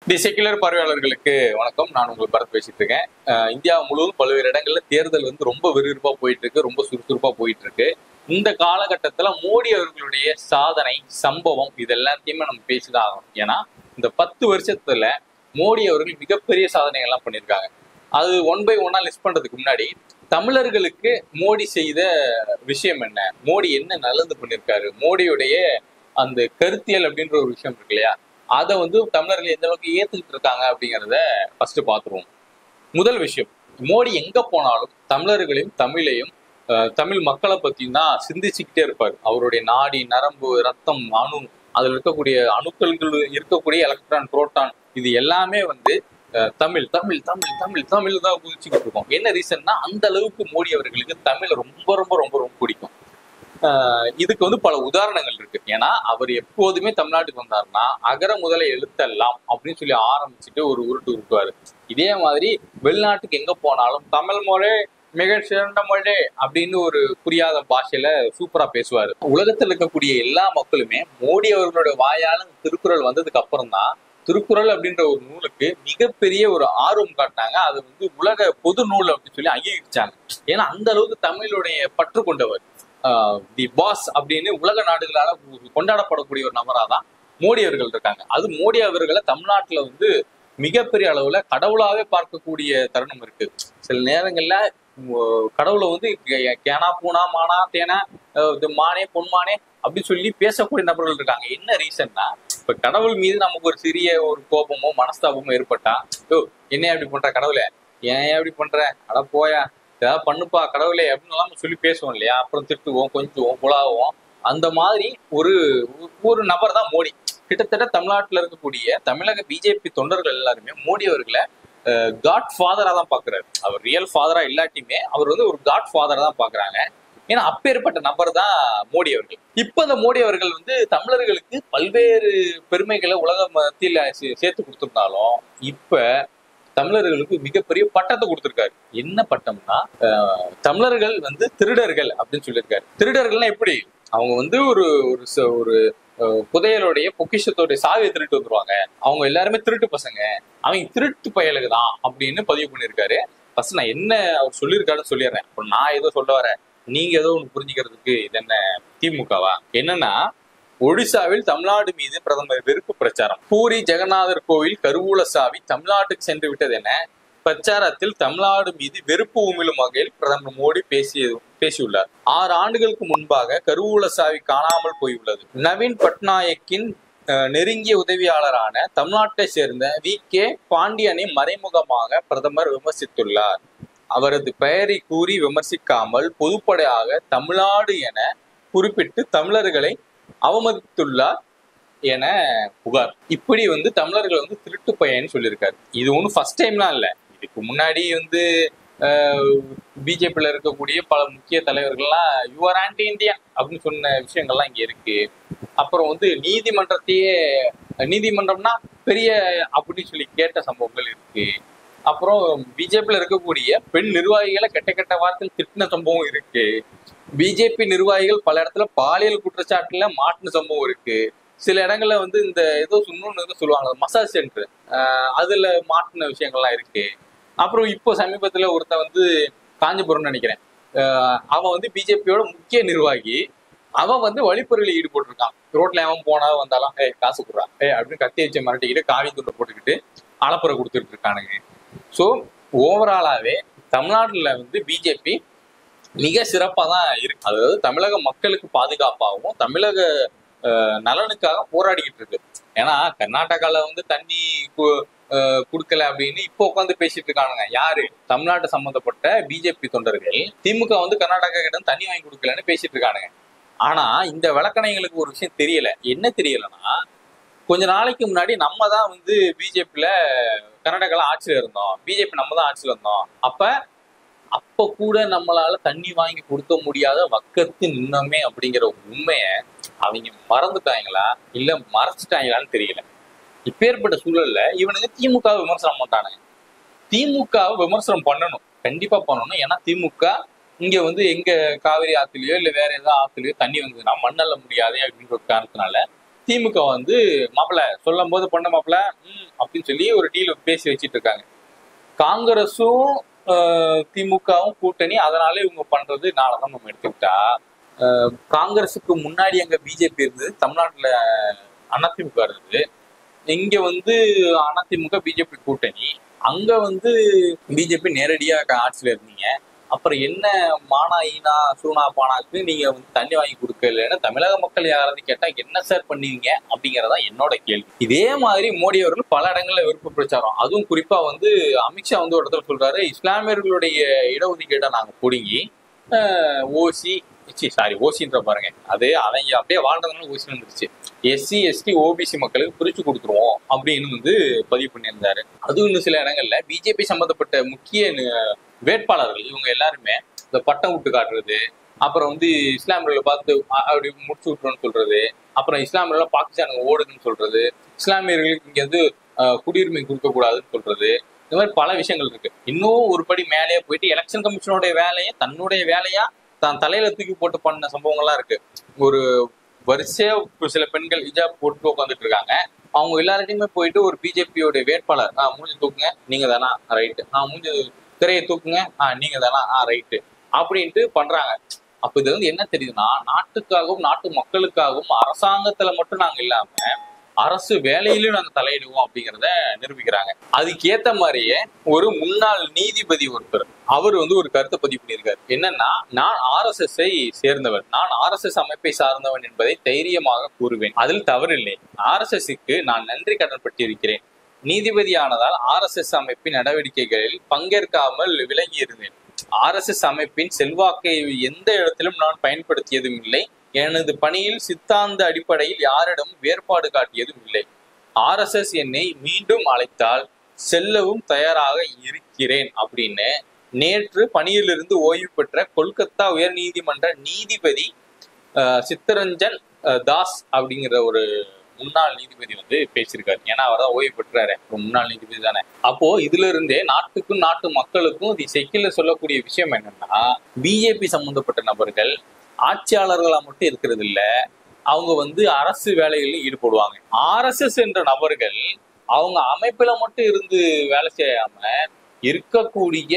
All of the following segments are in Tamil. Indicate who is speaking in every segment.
Speaker 1: தி செக்குலர் பார்வையாளர்களுக்கு வணக்கம் நான் உங்கள் பரத் பேசிட்டு இருக்கேன் அஹ் இந்தியா முழுவதும் பல்வேறு இடங்கள்ல தேர்தல் வந்து ரொம்ப விறுவிறுப்பா போயிட்டு இருக்கு ரொம்ப சுறுசுறுப்பா போயிட்டு இருக்கு இந்த காலகட்டத்துல மோடி அவர்களுடைய சாதனை சம்பவம் இது எல்லாத்தையுமே நம்ம பேசிதான் ஆகணும் ஏன்னா இந்த பத்து வருஷத்துல மோடி அவர்கள் மிகப்பெரிய சாதனைகள்லாம் பண்ணியிருக்காங்க அது ஒன் பை ஒன்னா லிஸ்ட் பண்றதுக்கு முன்னாடி தமிழர்களுக்கு மோடி செய்த விஷயம் என்ன மோடி என்ன நல்லது பண்ணியிருக்காரு மோடியுடைய அந்த கருத்தியல் அப்படின்ற ஒரு விஷயம் இருக்கு இல்லையா அதை வந்து தமிழர்கள் எந்த அளவுக்கு ஏத்துக்கிட்டு இருக்காங்க அப்படிங்கிறத ஃபர்ஸ்ட் பார்த்துருவோம் முதல் விஷயம் மோடி எங்க போனாலும் தமிழர்களையும் தமிழையும் அஹ், தமிழ் மக்களை பத்தியும் தான் சிந்திச்சுக்கிட்டே இருப்பார் அவருடைய நாடி நரம்பு ரத்தம் அணு அதில் இருக்கக்கூடிய அணுக்கள்கள் இருக்கக்கூடிய எலக்ட்ரான் புரோட்டான் இது எல்லாமே வந்து அஹ், தமிழ் தமிழ் தமிழ் தமிழ் தமிழ் தான் குதிச்சுக்கிட்டு இருக்கோம் என்ன ரீசன்னா அந்த அளவுக்கு மோடி அவர்களுக்கு தமிழ் ரொம்ப ரொம்ப ரொம்ப ரொம்ப பிடிக்கும் ஆஹ் இதுக்கு வந்து பல உதாரணங்கள் இருக்கு ஏன்னா அவர் எப்போதுமே தமிழ்நாட்டுக்கு வந்தாருன்னா அகர முதல எழுத்தெல்லாம் அப்படின்னு சொல்லி ஆரம்பிச்சுட்டு ஒரு உருட்டு உருட்டுவாரு இதே மாதிரி வெளிநாட்டுக்கு எங்க போனாலும் தமிழ் மொழி மிக சிறந்த மொழி அப்படின்னு ஒரு புரியாத பாஷையில சூப்பரா பேசுவாரு உலகத்தில் இருக்கக்கூடிய எல்லா மக்களுமே மோடி அவர்களோட வாயால இந்த திருக்குறள் வந்ததுக்கு அப்புறம் தான் திருக்குறள் அப்படின்ற ஒரு நூலுக்கு மிகப்பெரிய ஒரு ஆர்வம் காட்டினாங்க அது வந்து உலக பொது நூல் அப்படின்னு சொல்லி அங்கீகரிச்சாங்க ஏன்னா அந்த அளவுக்கு தமிழுடைய பற்று கொண்டவர் தி பாஸ் அப்படின்னு உலக நாடுகளால கொண்டாடப்படக்கூடிய ஒரு நபரா தான் மோடி அவர்கள் இருக்காங்க அது மோடி அவர்களை தமிழ்நாட்டுல வந்து மிகப்பெரிய அளவுல கடவுளாவே பார்க்கக்கூடிய தருணம் இருக்கு சில நேரங்கள்ல உம், கடவுளை வந்து கே- கேனா பூனா மானா தேனா அஹ், இது மானே பொன்மானே அப்படின்னு சொல்லி பேசக்கூடிய நபர்கள் இருக்காங்க என்ன ரீசன்னா இப்ப கடவுள் மீது நமக்கு ஒரு சிறிய ஒரு கோபமோ மனஸ்தாபமோ ஏற்பட்டா யோ என்ன அப்படி பண்ற கடவுளே ஏன் அப்படி பண்ற அட போயா ஏதாவது பண்ணுப்பா கடவுளே அப்படின்னு எல்லாம் சொல்லி பேசுவோம் இல்லையா அப்புறம் திட்டுவோம் கொஞ்சுவோம் குழாவோம் அந்த மாதிரி ஒரு ஒரு நபர் தான் மோடி கிட்டத்தட்ட தமிழ்நாட்டுல இருக்கக்கூடிய தமிழக பிஜேபி தொண்டர்கள் எல்லாருமே மோடி அவர்களை காட் ஃபாதரா தான் பாக்குறாரு அவர் ரியல் ஃபாதரா இல்லாட்டியுமே அவர் வந்து ஒரு காட் ஃபாதரா தான் பாக்குறாங்க ஏன்னா அப்பேற்பட்ட நபர் தான் மோடி அவர்கள் இப்ப இந்த மோடி அவர்கள் வந்து தமிழர்களுக்கு பல்வேறு பெருமைகளை உலக மத்தியில சே- சேர்த்து கொடுத்திருந்தாலும் இப்ப தமிழர்களுக்கு மிகப்பெரிய பட்டத்தை கொடுத்திருக்காரு என்ன பட்டம்னா அஹ், தமிழர்கள் வந்து திருடர்கள் அப்படின்னு சொல்லியிருக்காரு திருடர்கள்னா எப்படி அவங்க வந்து ஒரு ஒரு ச- ஒரு அஹ், புதையலுடைய பொக்கிஷத்தோடைய சாவியை திருட்டு வந்துருவாங்க அவங்க எல்லாருமே திருட்டு பசங்க அவங்க திருட்டு பயலுக்கு தான் அப்படின்னு பதிவு பண்ணியிருக்காரு ஃபர்ஸ்ட் நான் என்ன அவர் சொல்லியிருக்காருன்னு சொல்லிடுறேன் இப்போ நான் ஏதோ சொல்ல வரேன் நீங்க ஏதோ ஒன்று புரிஞ்சுக்கிறதுக்கு இது என்ன திமுகவா என்னன்னா ஒடிசாவில் தமிழ்நாடு மீது பிரதமர் வெறுப்பு பிரச்சாரம் பூரி ஜெகநாதர் கோவில் கருவூல சாவி தமிழ்நாட்டுக்கு சென்று விட்டது என பிரச்சாரத்தில் தமிழ்நாடு மீது வெறுப்பு உமிழும் வகையில் பிரதமர் மோடி பேசிய பேசியுள்ளார் ஆறு ஆண்டுகளுக்கு முன்பாக கருவூல சாவி காணாமல் போயுள்ளது நவீன் பட்நாயக்கின் அஹ், நெருங்கிய உதவியாளரான தமிழ்நாட்டை சேர்ந்த வி கே பாண்டியனை மறைமுகமாக பிரதமர் விமர்சித்துள்ளார் அவரது பெயரை கூறி விமர்சிக்காமல் பொதுப்படையாக தமிழ்நாடு என குறிப்பிட்டு தமிழர்களை அவமதித்துள்ளார் என புகார் இப்படி வந்து தமிழர்கள் வந்து திருட்டு பையன்னு சொல்லியிருக்காரு இது ஒன்றும் ஃபர்ஸ்ட் டைம்லாம் இல்லை இதுக்கு முன்னாடி வந்து பிஜேபியில் இருக்கக்கூடிய பல முக்கிய தலைவர்கள்லாம் யுவர் ஆன்டி இந்தியன் அப்படின்னு சொன்ன விஷயங்கள்லாம் இங்கே இருக்கு அப்புறம் வந்து நீதிமன்றத்தையே நீதிமன்றம்னா பெரிய அப்படின்னு சொல்லி கேட்ட சம்பவங்கள் இருக்கு அப்புறம் பிஜேபியில் இருக்கக்கூடிய பெண் நிர்வாகிகளை கெட்ட கெட்ட வார்த்தையில் திட்டின சம்பவம் இருக்கு பிஜேபி நிர்வாகிகள் பல இடத்துல பாலியல் குற்றச்சாட்டுல மாட்டின சம்பவம் இருக்கு சில இடங்கள்ல வந்து இந்த ஏதோ இன்னொன்னு ஏதோ சொல்லுவாங்க மசாஜ் சென்டர் அதுல மாட்டின விஷயங்கள்லாம் இருக்கு அப்புறம் இப்போ சமீபத்துல ஒருத்தன் வந்து காஞ்சிபுரம்னு நினைக்கிறேன் ஆஹ் அவன் வந்து பிஜேபியோட முக்கிய நிர்வாகி அவன் வந்து வழிப்பறியில் ஈடுபட்டிருக்கான் ரோட்ல அவன் போனா வந்தாலும் ஏய் காசு கொடுறான் ஏய் அப்படின்னு கத்தி வச்சு மிரட்டிக்கிட்டு காவி துண்டை போட்டுக்கிட்டு அலப்புற கொடுத்துட்டு இருக்கானுங்க ஸோ ஓவராலாவே தமிழ்நாட்டுல வந்து பிஜேபி மிக சிறப்பா தான் இருக்கு அதாவது தமிழக மக்களுக்கு பாதுகாப்பாகவும் தமிழக அஹ், நலனுக்காக போராடிக்கிட்டு இருக்கு ஏன்னா கர்நாடகால வந்து தண்ணி கு- அஹ், கொடுக்கல அப்படின்னு இப்போ உட்காந்து பேசிட்டு இருக்கானுங்க யாரு தமிழ்நாட்டு சம்பந்தப்பட்ட பிஜேபி தொண்டர்கள் திமுக வந்து கர்நாடகா கிட்ட இருந்து தண்ணி வாங்கி கொடுக்கலன்னு பேசிட்டு இருக்கானுங்க ஆனா இந்த விளக்கணைகளுக்கு ஒரு விஷயம் தெரியல என்ன தெரியலன்னா கொஞ்ச நாளைக்கு முன்னாடி நம்ம தான் வந்து பிஜேபியில கர்நாடகால ஆட்சியில இருந்தோம் பிஜேபி நம்ம தான் ஆட்சியில இருந்தோம் அப்ப அப்ப கூட நம்மளால தண்ணி வாங்கி கொடுக்க முடியாத வக்கத்து நின்னமே அப்படிங்கிற உண்மைய அவங்க மறந்துட்டாங்களா இல்ல மறைச்சிட்டாங்களான்னு தெரியல இப்பேற்பட்ட சூழல்ல இவனுங்க திமுக வை விமர்சனம் பண்றானுங்க திமுகவை விமர்சனம் பண்ணணும் கண்டிப்பா பண்ணணும் ஏன்னா திமுக இங்க வந்து எங்க காவிரி ஆத்துலயோ இல்ல வேற ஏதாவது ஆத்துலயோ தண்ணி வந்ததுன்னா மண்ணல்ல முடியாது அப்படின்ற ஒரு காரணத்தினால திமுக வந்து மாப்பிள்ள சொல்லும் போது பொண்ணு மாப்பிள்ள ம் அப்படின்னு சொல்லி ஒரு டீல் பேசி வச்சிட்டு இருக்காங்க காங்கிரஸும் ஆஹ், திமுகவும் கூட்டணி அதனால இவங்க பண்றது நாளதான் நம்ம எடுத்துக்கிட்டா ஆஹ், காங்கிரஸுக்கு முன்னாடி அங்க பிஜேபி இருந்தது தமிழ்நாட்டுல அதிமுக இருந்தது இங்க வந்து அதிமுக பிஜேபி கூட்டணி அங்க வந்து பிஜேபி நேரடியா க- ஆட்சியில இருந்தீங்க அப்புறம் என்ன மானா ஈனா சூனா பானாக்கு நீங்க வந்து தண்ணி வாங்கி கொடுக்கலன்னு தமிழக மக்கள் யாராவது கேட்டா என்ன சார் பண்ணுவீங்க அப்படிங்கறதா என்னோட கேள்வி இதே மாதிரி மோடி அவர்கள் பல இடங்கள்ல விருப்ப பிரச்சாரம் அதுவும் குறிப்பா வந்து அமித்ஷா வந்து ஒரு இடத்துல சொல்றாரு இஸ்லாமியர்களுடைய இடஒதுக்கீடை நாங்க பிடுங்கி ஓசி சாரி ஓசின்ற பாருங்க அது அவங்க அப்படியே வாழ்றதுனால ஓசி வந்துருச்சு எஸ்சி எஸ்டி ஓபிசி மக்களுக்கு பிரிச்சு கொடுத்துருவோம் அப்படின்னு வந்து பதிவு பண்ணியிருந்தாரு அதுவும் இன்னும் சில இடங்கள்ல பிஜேபி சம்பந்தப்பட்ட முக்கிய நி- வேட்பாளர்கள் இவங்க எல்லாருமே இந்த பட்டம் விட்டு காட்டுறது அப்புறம் வந்து இஸ்லாமியர்களை பார்த்து அ- அப்படி முடிச்சு விட்டுறோம்னு சொல்றது அப்புறம் இஸ்லாமியர்கள் பாகிஸ்தானுக்கு ஓடுதுன்னு சொல்றது இஸ்லாமியர்களுக்கு இங்க வந்து அஹ், குடியுரிமை கொடுக்க கூடாதுன்னு சொல்றது இந்த மாதிரி பல விஷயங்கள் இருக்கு இன்னும் ஒரு படி மேலேயே போயிட்டு எலெக்ஷன் கமிஷனோட வேலையை தன்னுடைய வேலையா தான் தலையில தூக்கி போட்டு பண்ண சம்பவங்கள்லாம் இருக்கு ஒரு வரிசையா ஒரு சில பெண்கள் ஹிஜாப் போட்டு உட்காந்துட்டு இருக்காங்க அவங்க எல்லார்ட்டையுமே போயிட்டு ஒரு பிஜேபியோட வேட்பாளர் ஆ மூஞ்சி தூக்குங்க நீங்க தானா ரைட்டு ஆ மூஞ்சி திரையை தூக்குங்க ஆ நீங்க தானா ஆ ரைட்டு அப்படின்ட்டு பண்றாங்க அப்ப இது வந்து என்ன தெரியுதுன்னா நாட்டுக்காகவும் நாட்டு மக்களுக்காகவும் அரசாங்கத்துல மட்டும் நாங்க இல்லாம அரசு வேலையிலும் நாங்க தலையிடுவோம் அப்படிங்கிறத நிரூபிக்கிறாங்க அதுக்கு ஏத்த மாதிரியே ஒரு முன்னாள் நீதிபதி ஒருத்தர் அவர் வந்து ஒரு கருத்தை பதிவு பண்ணியிருக்காரு என்னன்னா நான் ஆர்எஸ்எஸ் ஐ சேர்ந்தவன் நான் ஆர்எஸ்எஸ் அமைப்பை சார்ந்தவன் என்பதை தைரியமாக கூறுவேன் அதில் தவறில்லை ஆர்எஸ்எஸ்க்கு நான் நன்றி கடன் பட்டிருக்கிறேன் நீதிபதியானதால் ஆர்எஸ்எஸ் அமைப்பின் நடவடிக்கைகளில் பங்கேற்காமல் விலகி இருந்தேன் ஆர்எஸ்எஸ் அமைப்பின் செல்வாக்கை எந்த இடத்திலும் நான் பயன்படுத்தியதும் இல்லை எனது பணியில் சித்தாந்த அடிப்படையில் யாரிடம் வேறுபாடு காட்டியதும் இல்லை ஆர்எஸ்எஸ் என்னை மீண்டும் அழைத்தால் செல்லவும் தயாராக இருக்கிறேன் அப்படின்னு நேற்று பணியிலிருந்து ஓய்வு பெற்ற கொல்கத்தா உயர்நீதிமன்ற நீதிபதி அஹ், சித்தரஞ்சன் அஹ், தாஸ் அப்படிங்கிற ஒரு முன்னாள் நீதிபதி வந்து பேசியிருக்காரு ஏன்னா அவர் தான் ஓய்வு பெற்றாரு ஒரு முன்னாள் நீதிபதி தானே அப்போ இதுல இருந்தே நாட்டுக்கும் நாட்டு மக்களுக்கும் தி செக்கில சொல்லக்கூடிய விஷயம் என்னன்னா பிஜேபி சம்பந்தப்பட்ட நபர்கள் ஆட்சியாளர்களா மட்டும் இருக்கிறது இல்ல அவங்க வந்து அரசு வேலைகளில் ஈடுபடுவாங்க ஆர்எஸ்எஸ் என்ற நபர்கள் அவங்க அமைப்புல மட்டும் இருந்து வேலை செய்யாம இருக்கக்கூடிய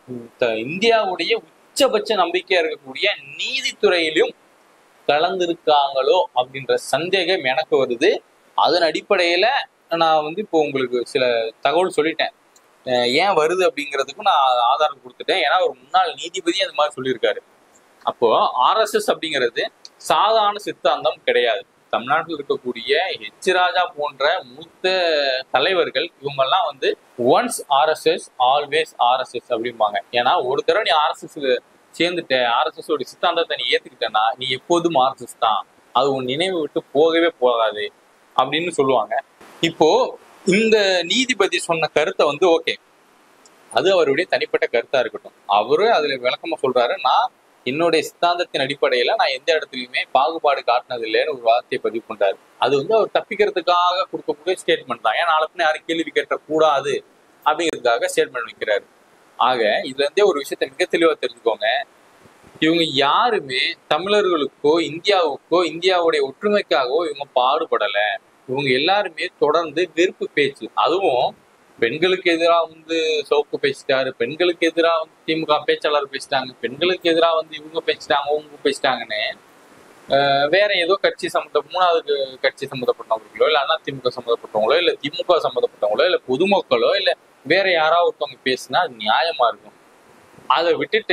Speaker 1: த- இந்தியாவுடைய உச்சபட்ச நம்பிக்கையா இருக்கக்கூடிய நீதித்துறையிலும் கலந்திருக்காங்களோ அப்படின்ற சந்தேகம் எனக்கு வருது அதன் அடிப்படையில நான் வந்து இப்போ உங்களுக்கு சில தகவல் சொல்லிட்டேன் அஹ் ஏன் வருது அப்படிங்கிறதுக்கும் நான் ஆதாரம் கொடுத்துட்டேன் ஏன்னா ஒரு முன்னாள் நீதிபதி அந்த மாதிரி சொல்லியிருக்காரு அப்போ ஆர்எஸ்எஸ் அப்படிங்கிறது சாதாரண சித்தாந்தம் கிடையாது தமிழ்நாட்டில் இருக்கக்கூடிய ஹெச் ராஜா போன்ற மூத்த தலைவர்கள் இவங்கெல்லாம் வந்து ஒன்ஸ் ஆர்எஸ்எஸ் ஆல்வேஸ் ஆர்எஸ்எஸ் அப்படிம்பாங்க ஏன்னா ஒரு தடவை நீ ஆர்எஸ்எஸ் சேர்ந்துட்ட ஆர்எஸ்எஸ் உடைய சித்தாந்தத்தை நீ ஏத்துக்கிட்டனா நீ எப்போதும் ஆர்எஸ்எஸ் தான் அது உன் நினைவு விட்டு போகவே போகாது அப்படின்னு சொல்லுவாங்க இப்போ இந்த நீதிபதி சொன்ன கருத்தை வந்து ஓகே அது அவருடைய தனிப்பட்ட கருத்தா இருக்கட்டும் அவரு அதுல விளக்கமா சொல்றாரு நான் என்னுடைய சித்தாந்தத்தின் அடிப்படையில நான் எந்த இடத்துலயுமே பாகுபாடு காட்டினது இல்லைன்னு ஒரு வார்த்தையை பதிவு பண்றாரு அது வந்து அவர் தப்பிக்கிறதுக்காக கொடுக்கக்கூடிய ஸ்டேட்மெண்ட் தான் ஏன்னா நாளைக்கு யாரும் கேள்வி கேட்ட கூடாது அப்படிங்கிறதுக்காக ஸ்டேட்மெண்ட் வைக்கிறாரு ஆக இதுல இருந்தே ஒரு விஷயத்த மிக தெளிவா தெரிஞ்சுக்கோங்க இவங்க யாருமே தமிழர்களுக்கோ இந்தியாவுக்கோ இந்தியாவுடைய ஒற்றுமைக்காகவோ இவங்க பாடுபடல இவங்க எல்லாருமே தொடர்ந்து வெறுப்பு பேச்சு அதுவும் பெண்களுக்கு எதிராக வந்து சவுக்கு பேசிட்டாரு பெண்களுக்கு எதிராக வந்து திமுக பேச்சாளர் பேசிட்டாங்க பெண்களுக்கு எதிராக வந்து இவங்க பேசிட்டாங்க அவங்க பேசிட்டாங்கன்னு ஆஹ் வேற ஏதோ கட்சி சம்மந்த மூணாவது கட்சி சம்மந்தப்பட்டவங்களோ இல்ல அண்ணா திமுக சம்மந்தப்பட்டவங்களோ இல்ல திமுக சம்மந்தப்பட்டவங்களோ இல்ல பொதுமக்களோ இல்ல வேற யாராவது ஒருத்தவங்க பேசினா அது நியாயமா இருக்கும் அதை விட்டுட்டு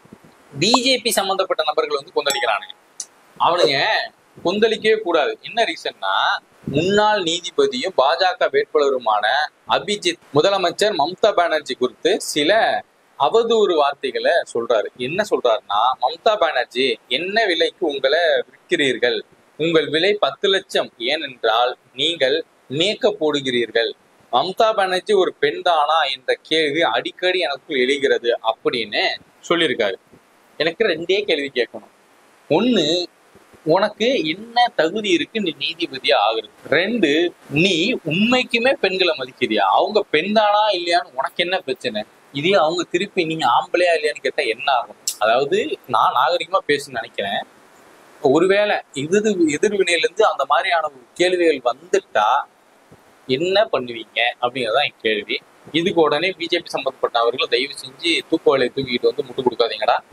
Speaker 1: பிஜேபி சம்பந்தப்பட்ட நபர்கள் வந்து கொந்தளிக்கிறானுங்க அவனுங்க கொந்தளிக்கவே கூடாது என்ன ரீசன்னா முன்னாள் நீதிபதியும் பாஜக வேட்பாளருமான அபிஜித் முதலமைச்சர் மம்தா பானர்ஜி குறித்து சில அவதூறு வார்த்தைகளை சொல்றாரு என்ன சொல்றாருன்னா மம்தா பானர்ஜி என்ன விலைக்கு உங்களை விற்கிறீர்கள் உங்கள் விலை பத்து லட்சம் ஏனென்றால் நீங்கள் மேக்கப் போடுகிறீர்கள் மம்தா பானர்ஜி ஒரு பெண் தானா என்ற கேள்வி அடிக்கடி எனக்குள் எழுகிறது அப்படின்னு சொல்லியிருக்காரு எனக்கு ரெண்டே கேள்வி கேட்கணும் ஒண்ணு உனக்கு என்ன தகுதி இருக்கு நீ நீதிபதியா ஆகுறது ரெண்டு நீ உண்மைக்குமே பெண்களை மதிக்கிறியா அவங்க பெண் தானா இல்லையான்னு உனக்கு என்ன பிரச்சனை இதே அவங்க திருப்பி நீங்க ஆம்பளையா இல்லையான்னு கேட்டா என்ன ஆகும் அதாவது நான் நாகரிகமா பேசணும்னு நினைக்கிறேன் ஒருவேளை இது எதிர்வினையில இருந்து அந்த மாதிரியான கேள்விகள் வந்துட்டா என்ன பண்ணுவீங்க அப்படிங்கறதான் என் கேள்வி இதுக்கு உடனே பிஜேபி சம்பந்தப்பட்ட அவர்கள் தயவு செஞ்சு தூக்குவாளை தூக்கிட்டு வந்து முட்டு கொடுக்காதீங்கடா